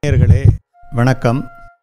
நேயர்களே வணக்கம்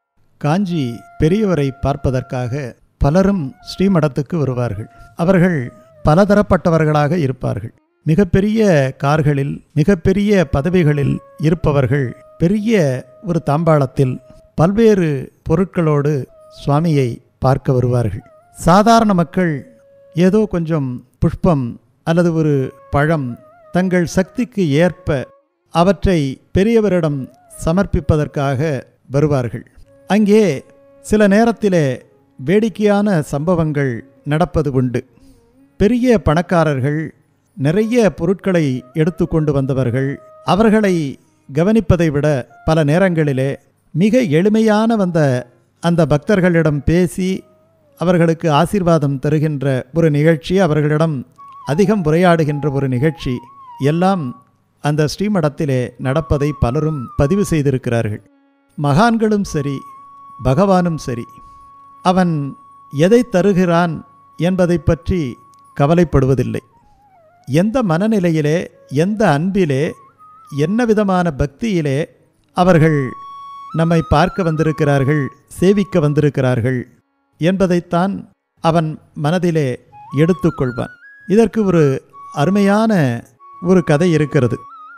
காஞ்சி பெரியவரை பார்ப்பதற்காக பலரும் ஸ்ரீமடத்துக்கு வருவார்கள் அவர்கள் பலதரப்பட்டவர்களாக இருப்பார்கள் மிகப்பெரிய கார்களில் மிகப்பெரிய பதவிகளில் இருப்பவர்கள் பெரிய ஒரு தாம்பாளத்தில் பல்வேறு பொருட்களோடு சுவாமியை பார்க்க வருவார்கள் சாதாரண மக்கள் ஏதோ கொஞ்சம் புஷ்பம் அல்லது ஒரு பழம் தங்கள் சக்திக்கு ஏற்ப அவற்றை பெரியவரிடம் சமர்ப்பிப்பதற்காக வருவார்கள் அங்கே சில நேரத்திலே வேடிக்கையான சம்பவங்கள் நடப்பது உண்டு பெரிய பணக்காரர்கள் நிறைய பொருட்களை எடுத்துக்கொண்டு வந்தவர்கள் அவர்களை கவனிப்பதை விட பல நேரங்களிலே மிக எளிமையான வந்த அந்த பக்தர்களிடம் பேசி அவர்களுக்கு ஆசீர்வாதம் தருகின்ற ஒரு நிகழ்ச்சி அவர்களிடம் அதிகம் உரையாடுகின்ற ஒரு நிகழ்ச்சி எல்லாம் அந்த ஸ்ரீமடத்திலே நடப்பதை பலரும் பதிவு செய்திருக்கிறார்கள் மகான்களும் சரி பகவானும் சரி அவன் எதை தருகிறான் என்பதை பற்றி கவலைப்படுவதில்லை எந்த மனநிலையிலே எந்த அன்பிலே என்ன விதமான பக்தியிலே அவர்கள் நம்மை பார்க்க வந்திருக்கிறார்கள் சேவிக்க வந்திருக்கிறார்கள் என்பதைத்தான் அவன் மனதிலே எடுத்துக்கொள்வான் இதற்கு ஒரு அருமையான ஒரு கதை இருக்கிறது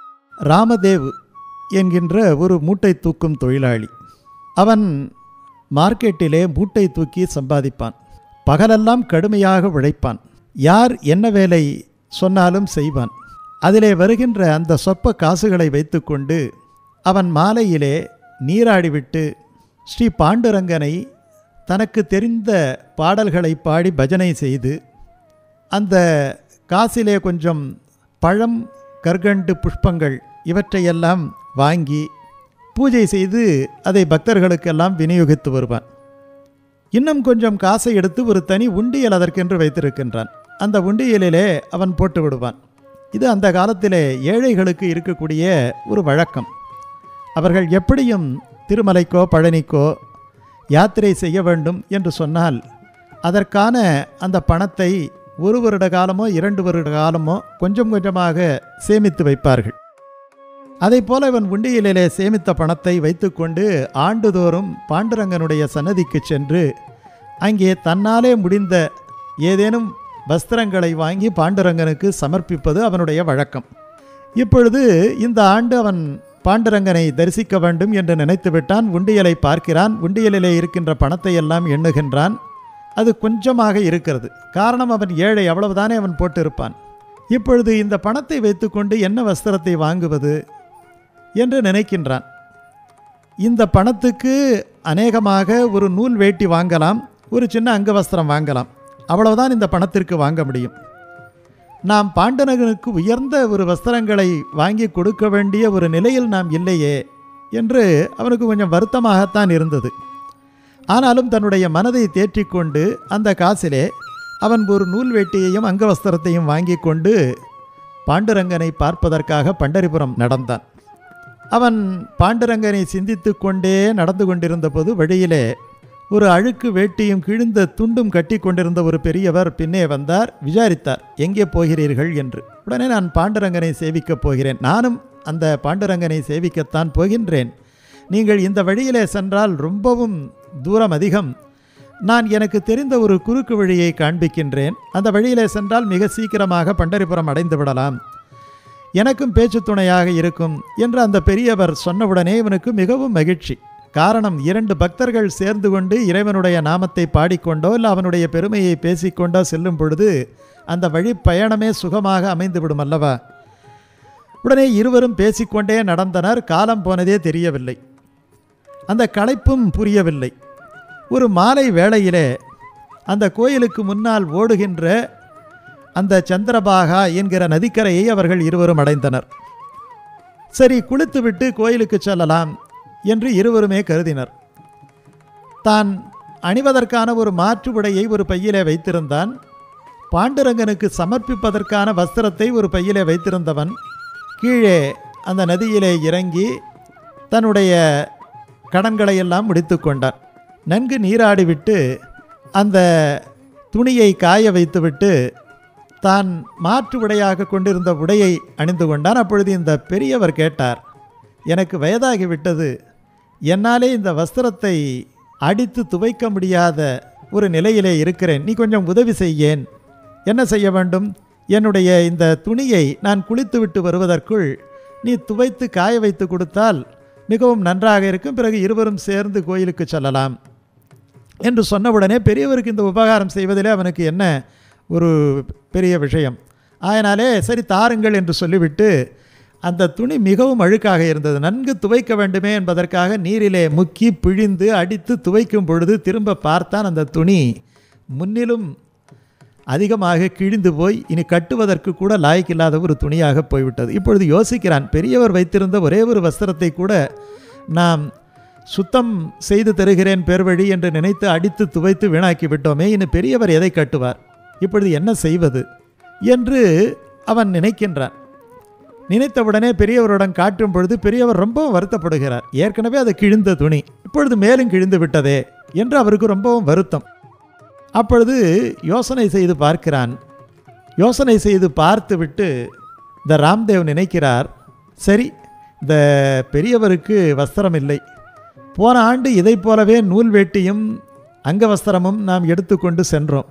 ராமதேவ் என்கின்ற ஒரு மூட்டை தூக்கும் தொழிலாளி அவன் மார்க்கெட்டிலே மூட்டை தூக்கி சம்பாதிப்பான் பகலெல்லாம் கடுமையாக உழைப்பான் யார் என்ன வேலை சொன்னாலும் செய்வான் அதிலே வருகின்ற அந்த சொற்ப காசுகளை வைத்துக்கொண்டு அவன் மாலையிலே நீராடிவிட்டு ஸ்ரீ பாண்டுரங்கனை தனக்கு தெரிந்த பாடல்களை பாடி பஜனை செய்து அந்த காசிலே கொஞ்சம் பழம் கற்கண்டு புஷ்பங்கள் இவற்றையெல்லாம் வாங்கி பூஜை செய்து அதை பக்தர்களுக்கெல்லாம் விநியோகித்து வருவான் இன்னும் கொஞ்சம் காசை எடுத்து ஒரு தனி உண்டியல் அதற்கென்று வைத்திருக்கின்றான் அந்த உண்டியலிலே அவன் போட்டு விடுவான் இது அந்த காலத்திலே ஏழைகளுக்கு இருக்கக்கூடிய ஒரு வழக்கம் அவர்கள் எப்படியும் திருமலைக்கோ பழனிக்கோ யாத்திரை செய்ய வேண்டும் என்று சொன்னால் அதற்கான அந்த பணத்தை ஒரு வருட காலமோ இரண்டு வருட காலமோ கொஞ்சம் கொஞ்சமாக சேமித்து வைப்பார்கள் அதை போல இவன் உண்டியலிலே சேமித்த பணத்தை வைத்துக்கொண்டு ஆண்டுதோறும் பாண்டுரங்கனுடைய சன்னதிக்கு சென்று அங்கே தன்னாலே முடிந்த ஏதேனும் வஸ்திரங்களை வாங்கி பாண்டுரங்கனுக்கு சமர்ப்பிப்பது அவனுடைய வழக்கம் இப்பொழுது இந்த ஆண்டு அவன் பாண்டுரங்கனை தரிசிக்க வேண்டும் என்று நினைத்து விட்டான் உண்டியலை பார்க்கிறான் உண்டியலிலே இருக்கின்ற பணத்தை எல்லாம் எண்ணுகின்றான் அது கொஞ்சமாக இருக்கிறது காரணம் அவன் ஏழை அவ்வளவுதானே அவன் போட்டிருப்பான் இப்பொழுது இந்த பணத்தை வைத்துக்கொண்டு என்ன வஸ்திரத்தை வாங்குவது என்று நினைக்கின்றான் இந்த பணத்துக்கு அநேகமாக ஒரு நூல் வேட்டி வாங்கலாம் ஒரு சின்ன அங்கவஸ்திரம் வாங்கலாம் அவ்வளவுதான் இந்த பணத்திற்கு வாங்க முடியும் நாம் பாண்டனகனுக்கு உயர்ந்த ஒரு வஸ்திரங்களை வாங்கி கொடுக்க வேண்டிய ஒரு நிலையில் நாம் இல்லையே என்று அவனுக்கு கொஞ்சம் வருத்தமாகத்தான் இருந்தது ஆனாலும் தன்னுடைய மனதை தேற்றிக்கொண்டு அந்த காசிலே அவன் ஒரு நூல் வேட்டியையும் அங்கவஸ்திரத்தையும் வாங்கி கொண்டு பாண்டுரங்கனை பார்ப்பதற்காக பண்டரிபுரம் நடந்தான் அவன் பாண்டுரங்கனை சிந்தித்து கொண்டே நடந்து கொண்டிருந்த போது வழியிலே ஒரு அழுக்கு வேட்டியும் கிழிந்த துண்டும் கட்டி கொண்டிருந்த ஒரு பெரியவர் பின்னே வந்தார் விசாரித்தார் எங்கே போகிறீர்கள் என்று உடனே நான் பாண்டுரங்கனை சேவிக்கப் போகிறேன் நானும் அந்த பாண்டுரங்கனை சேவிக்கத்தான் போகின்றேன் நீங்கள் இந்த வழியிலே சென்றால் ரொம்பவும் தூரம் அதிகம் நான் எனக்கு தெரிந்த ஒரு குறுக்கு வழியை காண்பிக்கின்றேன் அந்த வழியிலே சென்றால் மிக சீக்கிரமாக பண்டரிபுரம் அடைந்து விடலாம் எனக்கும் பேச்சு துணையாக இருக்கும் என்று அந்த பெரியவர் சொன்னவுடனே இவனுக்கு மிகவும் மகிழ்ச்சி காரணம் இரண்டு பக்தர்கள் சேர்ந்து கொண்டு இறைவனுடைய நாமத்தை பாடிக்கொண்டோ இல்லை அவனுடைய பெருமையை பேசிக்கொண்டோ செல்லும் பொழுது அந்த வழி பயணமே சுகமாக அமைந்துவிடும் அல்லவா உடனே இருவரும் பேசிக்கொண்டே நடந்தனர் காலம் போனதே தெரியவில்லை அந்த களைப்பும் புரியவில்லை ஒரு மாலை வேளையிலே அந்த கோயிலுக்கு முன்னால் ஓடுகின்ற அந்த சந்திரபாகா என்கிற நதிக்கரையை அவர்கள் இருவரும் அடைந்தனர் சரி குளித்துவிட்டு கோயிலுக்கு செல்லலாம் என்று இருவருமே கருதினர் தான் அணிவதற்கான ஒரு மாற்று உடையை ஒரு பையிலே வைத்திருந்தான் பாண்டுரங்கனுக்கு சமர்ப்பிப்பதற்கான வஸ்திரத்தை ஒரு பையிலே வைத்திருந்தவன் கீழே அந்த நதியிலே இறங்கி தன்னுடைய கடன்களை எல்லாம் முடித்து கொண்டான் நன்கு நீராடிவிட்டு அந்த துணியை காய வைத்துவிட்டு தான் மாற்று உடையாக கொண்டிருந்த உடையை அணிந்து கொண்டான் அப்பொழுது இந்த பெரியவர் கேட்டார் எனக்கு வயதாகிவிட்டது என்னாலே இந்த வஸ்திரத்தை அடித்து துவைக்க முடியாத ஒரு நிலையிலே இருக்கிறேன் நீ கொஞ்சம் உதவி செய்யேன் என்ன செய்ய வேண்டும் என்னுடைய இந்த துணியை நான் குளித்துவிட்டு வருவதற்குள் நீ துவைத்து காய வைத்து கொடுத்தால் மிகவும் நன்றாக இருக்கும் பிறகு இருவரும் சேர்ந்து கோயிலுக்கு செல்லலாம் என்று சொன்னவுடனே பெரியவருக்கு இந்த உபகாரம் செய்வதிலே அவனுக்கு என்ன ஒரு பெரிய விஷயம் அதனாலே சரி தாருங்கள் என்று சொல்லிவிட்டு அந்த துணி மிகவும் அழுக்காக இருந்தது நன்கு துவைக்க வேண்டுமே என்பதற்காக நீரிலே முக்கி பிழிந்து அடித்து துவைக்கும் பொழுது திரும்ப பார்த்தான் அந்த துணி முன்னிலும் அதிகமாக கிழிந்து போய் இனி கட்டுவதற்கு கூட லாய்க்கில்லாத ஒரு துணியாக போய்விட்டது இப்பொழுது யோசிக்கிறான் பெரியவர் வைத்திருந்த ஒரே ஒரு வஸ்திரத்தை கூட நாம் சுத்தம் செய்து தருகிறேன் பெருவழி என்று நினைத்து அடித்து துவைத்து வீணாக்கி விட்டோமே இன்னும் பெரியவர் எதை கட்டுவார் இப்பொழுது என்ன செய்வது என்று அவன் நினைக்கின்றான் நினைத்தவுடனே பெரியவருடன் காட்டும் பொழுது பெரியவர் ரொம்பவும் வருத்தப்படுகிறார் ஏற்கனவே அது கிழிந்த துணி இப்பொழுது மேலும் கிழிந்து விட்டதே என்று அவருக்கு ரொம்பவும் வருத்தம் அப்பொழுது யோசனை செய்து பார்க்கிறான் யோசனை செய்து பார்த்துவிட்டு இந்த ராம்தேவ் நினைக்கிறார் சரி இந்த பெரியவருக்கு வஸ்திரம் இல்லை போன ஆண்டு இதைப் போலவே நூல் வேட்டியும் அங்கவஸ்திரமும் நாம் எடுத்துக்கொண்டு சென்றோம்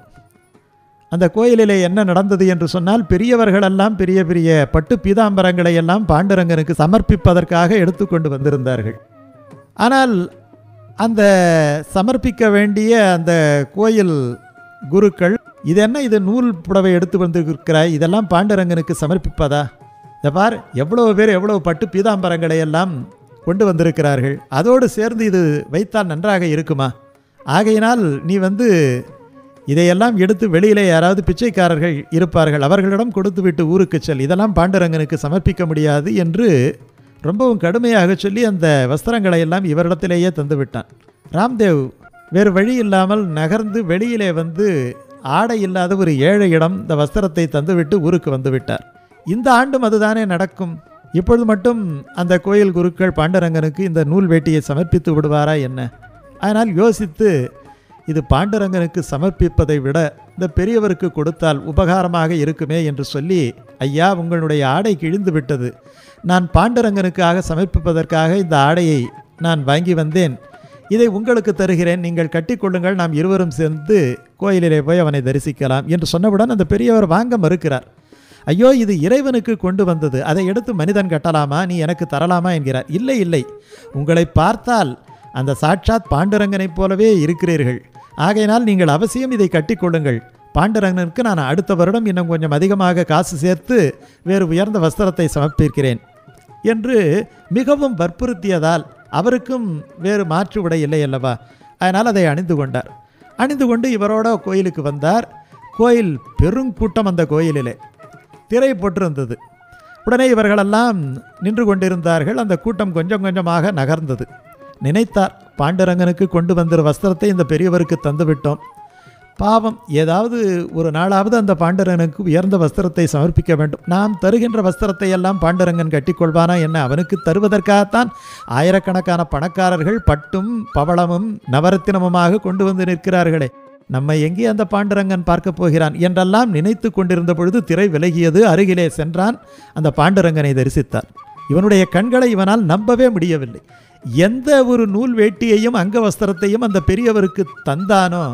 அந்த கோயிலிலே என்ன நடந்தது என்று சொன்னால் பெரியவர்களெல்லாம் பெரிய பெரிய பட்டு பீதாம்பரங்களை எல்லாம் பாண்டுரங்கனுக்கு சமர்ப்பிப்பதற்காக எடுத்துக்கொண்டு வந்திருந்தார்கள் ஆனால் அந்த சமர்ப்பிக்க வேண்டிய அந்த கோயில் குருக்கள் இது என்ன இது நூல் புடவை எடுத்து வந்திருக்கிறாய் இதெல்லாம் பாண்டுரங்கனுக்கு சமர்ப்பிப்பதா இதை பார் எவ்வளவு பேர் எவ்வளவு பட்டு பீதாம்பரங்களை எல்லாம் கொண்டு வந்திருக்கிறார்கள் அதோடு சேர்ந்து இது வைத்தால் நன்றாக இருக்குமா ஆகையினால் நீ வந்து இதையெல்லாம் எடுத்து வெளியிலே யாராவது பிச்சைக்காரர்கள் இருப்பார்கள் அவர்களிடம் கொடுத்து விட்டு ஊருக்கு செல் இதெல்லாம் பாண்டுரங்கனுக்கு சமர்ப்பிக்க முடியாது என்று ரொம்பவும் கடுமையாக சொல்லி அந்த வஸ்திரங்களை எல்லாம் இவரிடத்திலேயே தந்து விட்டான் ராம்தேவ் வேறு வழி இல்லாமல் நகர்ந்து வெளியிலே வந்து ஆடை இல்லாத ஒரு ஏழை இடம் இந்த வஸ்திரத்தை தந்துவிட்டு ஊருக்கு வந்து விட்டார் இந்த ஆண்டும் அதுதானே நடக்கும் இப்பொழுது மட்டும் அந்த கோயில் குருக்கள் பாண்டரங்கனுக்கு இந்த நூல் வேட்டியை சமர்ப்பித்து விடுவாரா என்ன அதனால் யோசித்து இது பாண்டரங்கனுக்கு சமர்ப்பிப்பதை விட இந்த பெரியவருக்கு கொடுத்தால் உபகாரமாக இருக்குமே என்று சொல்லி ஐயா உங்களுடைய ஆடை கிழிந்து விட்டது நான் பாண்டரங்கனுக்காக சமர்ப்பிப்பதற்காக இந்த ஆடையை நான் வாங்கி வந்தேன் இதை உங்களுக்கு தருகிறேன் நீங்கள் கட்டிக்கொள்ளுங்கள் நாம் இருவரும் சேர்ந்து கோயிலிலே போய் அவனை தரிசிக்கலாம் என்று சொன்னவுடன் அந்த பெரியவர் வாங்க மறுக்கிறார் ஐயோ இது இறைவனுக்கு கொண்டு வந்தது அதை எடுத்து மனிதன் கட்டலாமா நீ எனக்கு தரலாமா என்கிறார் இல்லை இல்லை உங்களை பார்த்தால் அந்த சாட்சாத் பாண்டுரங்கனைப் போலவே இருக்கிறீர்கள் ஆகையினால் நீங்கள் அவசியம் இதை கட்டிக்கொள்ளுங்கள் பாண்டுரங்கனுக்கு நான் அடுத்த வருடம் இன்னும் கொஞ்சம் அதிகமாக காசு சேர்த்து வேறு உயர்ந்த வஸ்திரத்தை சமர்ப்பிக்கிறேன் என்று மிகவும் வற்புறுத்தியதால் அவருக்கும் வேறு மாற்று உடை இல்லை அல்லவா அதனால் அதை அணிந்து கொண்டார் அணிந்து கொண்டு இவரோட கோயிலுக்கு வந்தார் கோயில் பெருங்கூட்டம் அந்த கோயிலிலே திரை போட்டிருந்தது உடனே இவர்களெல்லாம் நின்று கொண்டிருந்தார்கள் அந்த கூட்டம் கொஞ்சம் கொஞ்சமாக நகர்ந்தது நினைத்தார் பாண்டுரங்கனுக்கு கொண்டு வந்த வஸ்திரத்தை இந்த பெரியவருக்கு தந்து விட்டோம் பாவம் ஏதாவது ஒரு நாளாவது அந்த பாண்டுரங்கனுக்கு உயர்ந்த வஸ்திரத்தை சமர்ப்பிக்க வேண்டும் நாம் தருகின்ற வஸ்திரத்தை எல்லாம் பாண்டுரங்கன் கட்டிக்கொள்வானா என்ன அவனுக்கு தருவதற்காகத்தான் ஆயிரக்கணக்கான பணக்காரர்கள் பட்டும் பவளமும் நவரத்தினமுமாக கொண்டு வந்து நிற்கிறார்களே நம்மை எங்கே அந்த பாண்டுரங்கன் பார்க்க போகிறான் என்றெல்லாம் நினைத்து கொண்டிருந்த பொழுது திரை விலகியது அருகிலே சென்றான் அந்த பாண்டுரங்கனை தரிசித்தார் இவனுடைய கண்களை இவனால் நம்பவே முடியவில்லை எந்த ஒரு நூல் வேட்டியையும் அங்க வஸ்திரத்தையும் அந்த பெரியவருக்கு தந்தானோ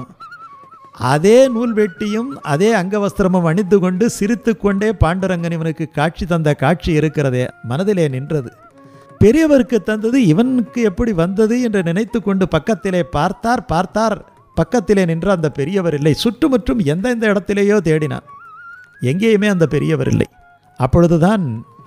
அதே நூல் வேட்டியும் அதே அங்கவஸ்திரமும் அணிந்து கொண்டு சிரித்து கொண்டே பாண்டுரங்கன் இவனுக்கு காட்சி தந்த காட்சி இருக்கிறதே மனதிலே நின்றது பெரியவருக்கு தந்தது இவனுக்கு எப்படி வந்தது என்று நினைத்து கொண்டு பக்கத்திலே பார்த்தார் பார்த்தார் பக்கத்திலே நின்ற அந்த பெரியவர் இல்லை சுற்றுமுற்றும் எந்தெந்த இடத்திலேயோ தேடினான் எங்கேயுமே அந்த பெரியவர் இல்லை அப்பொழுதுதான்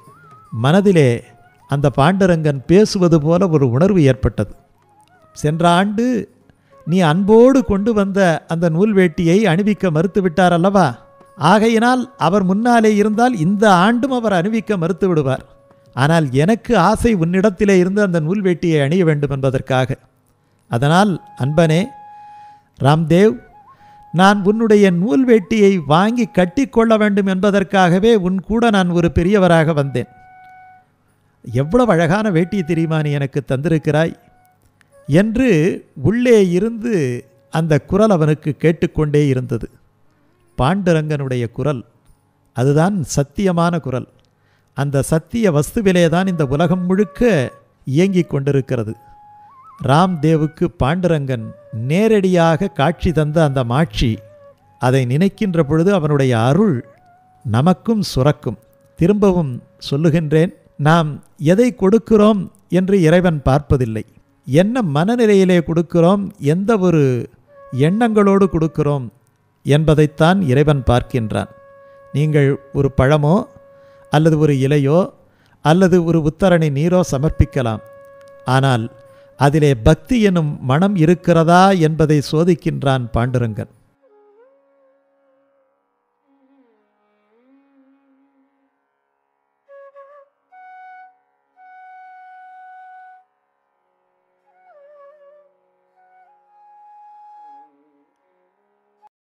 மனதிலே அந்த பாண்டுரங்கன் பேசுவது போல ஒரு உணர்வு ஏற்பட்டது சென்ற ஆண்டு நீ அன்போடு கொண்டு வந்த அந்த நூல் வேட்டியை அணிவிக்க மறுத்து விட்டார் அல்லவா ஆகையினால் அவர் முன்னாலே இருந்தால் இந்த ஆண்டும் அவர் அணிவிக்க மறுத்து விடுவார் ஆனால் எனக்கு ஆசை உன்னிடத்திலே இருந்து அந்த நூல் வேட்டியை அணிய வேண்டும் என்பதற்காக அதனால் அன்பனே ராம்தேவ் நான் உன்னுடைய நூல் வேட்டியை வாங்கி கட்டிக்கொள்ள வேண்டும் என்பதற்காகவே உன் கூட நான் ஒரு பெரியவராக வந்தேன் எவ்வளவு அழகான வேட்டி தெரியுமா நீ எனக்கு தந்திருக்கிறாய் என்று உள்ளே இருந்து அந்த குரல் அவனுக்கு கேட்டுக்கொண்டே இருந்தது பாண்டுரங்கனுடைய குரல் அதுதான் சத்தியமான குரல் அந்த சத்திய வஸ்துவிலே தான் இந்த உலகம் முழுக்க இயங்கிக் கொண்டிருக்கிறது ராம்தேவுக்கு பாண்டுரங்கன் நேரடியாக காட்சி தந்த அந்த மாட்சி அதை நினைக்கின்ற பொழுது அவனுடைய அருள் நமக்கும் சுரக்கும் திரும்பவும் சொல்லுகின்றேன் நாம் எதை கொடுக்கிறோம் என்று இறைவன் பார்ப்பதில்லை என்ன மனநிலையிலே கொடுக்கிறோம் எந்த ஒரு எண்ணங்களோடு கொடுக்கிறோம் என்பதைத்தான் இறைவன் பார்க்கின்றான் நீங்கள் ஒரு பழமோ அல்லது ஒரு இலையோ அல்லது ஒரு உத்தரணி நீரோ சமர்ப்பிக்கலாம் ஆனால் அதிலே பக்தி எனும் மனம் இருக்கிறதா என்பதை சோதிக்கின்றான் பாண்டுரங்கன்